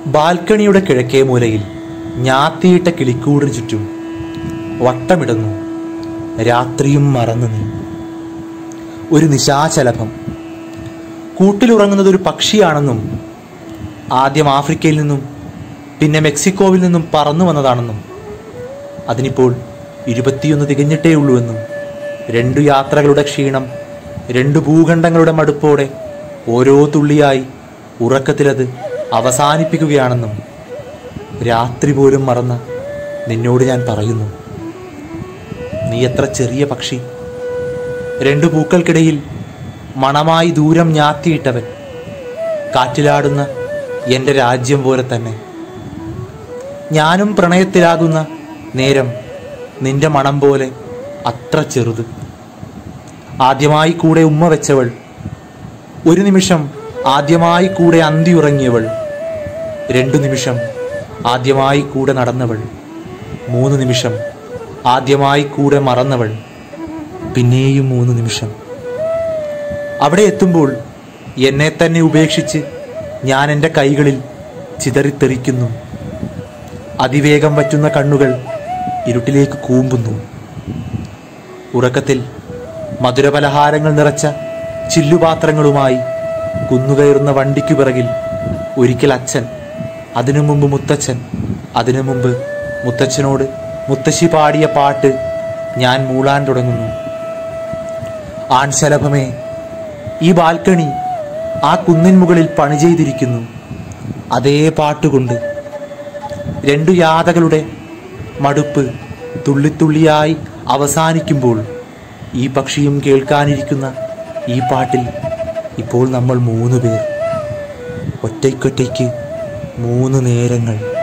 ബാൽക്കണിയുടെ കിഴക്കേ മൂലയിൽ ഞാത്തിയിട്ട കിളിക്കൂടിന് ചുറ്റും വട്ടമിടുന്നു രാത്രിയും മറന്നു നീ ഒരു നിശാചലഭം കൂട്ടിലുറങ്ങുന്നത് ഒരു പക്ഷിയാണെന്നും ആദ്യം ആഫ്രിക്കയിൽ നിന്നും പിന്നെ മെക്സിക്കോവിൽ നിന്നും പറന്നു വന്നതാണെന്നും അതിനിപ്പോൾ ഇരുപത്തിയൊന്ന് തികഞ്ഞിട്ടേ ഉള്ളൂവെന്നും രണ്ടു യാത്രകളുടെ ക്ഷീണം രണ്ടു ഭൂഖണ്ഡങ്ങളുടെ മടുപ്പോടെ ഓരോ തുള്ളിയായി ഉറക്കത്തിലത് അവസാനിപ്പിക്കുകയാണെന്നും രാത്രി പോലും മറന്ന് നിന്നോട് ഞാൻ പറയുന്നു നീ എത്ര ചെറിയ പക്ഷി രണ്ടു പൂക്കൾക്കിടയിൽ മണമായി ദൂരം ഞാത്തിയിട്ടവൻ കാറ്റിലാടുന്ന എൻ്റെ രാജ്യം പോലെ തന്നെ ഞാനും പ്രണയത്തിലാകുന്ന നേരം നിന്റെ മണം പോലെ അത്ര ചെറുത് ആദ്യമായി കൂടെ ഉമ്മ വെച്ചവൾ ഒരു നിമിഷം ആദ്യമായി കൂടെ അന്തിയുറങ്ങിയവൾ രണ്ടു നിമിഷം ആദ്യമായി കൂടെ നടന്നവൾ മൂന്ന് നിമിഷം ആദ്യമായി കൂടെ മറന്നവൾ പിന്നെയും മൂന്ന് നിമിഷം അവിടെ എത്തുമ്പോൾ എന്നെ തന്നെ ഉപേക്ഷിച്ച് ഞാൻ എൻ്റെ കൈകളിൽ ചിതറിത്തെറിക്കുന്നു അതിവേഗം വറ്റുന്ന കണ്ണുകൾ ഇരുട്ടിലേക്ക് കൂമ്പുന്നു ഉറക്കത്തിൽ മധുരപലഹാരങ്ങൾ നിറച്ച ചില്ലുപാത്രങ്ങളുമായി കുന്നുകയറുന്ന വണ്ടിക്കു പിറകിൽ ഒരിക്കൽ അച്ഛൻ അതിനു മുമ്പ് മുത്തച്ഛൻ അതിനു മുമ്പ് മുത്തച്ഛനോട് മുത്തശ്ശി പാടിയ പാട്ട് ഞാൻ മൂളാൻ തുടങ്ങുന്നു ആൺശലഭമേ ഈ ബാൽക്കണി ആ കുന്നിൻ മുകളിൽ പണി ചെയ്തിരിക്കുന്നു അതേ പാട്ടുകൊണ്ട് രണ്ടു യാതകളുടെ മടുപ്പ് തുള്ളിത്തുള്ളിയായി അവസാനിക്കുമ്പോൾ ഈ പക്ഷിയും കേൾക്കാനിരിക്കുന്ന ഈ പാട്ടിൽ ഇപ്പോൾ നമ്മൾ മൂന്ന് പേർ ഒറ്റയ്ക്കൊറ്റയ്ക്ക് മൂന്ന് നേരങ്ങൾ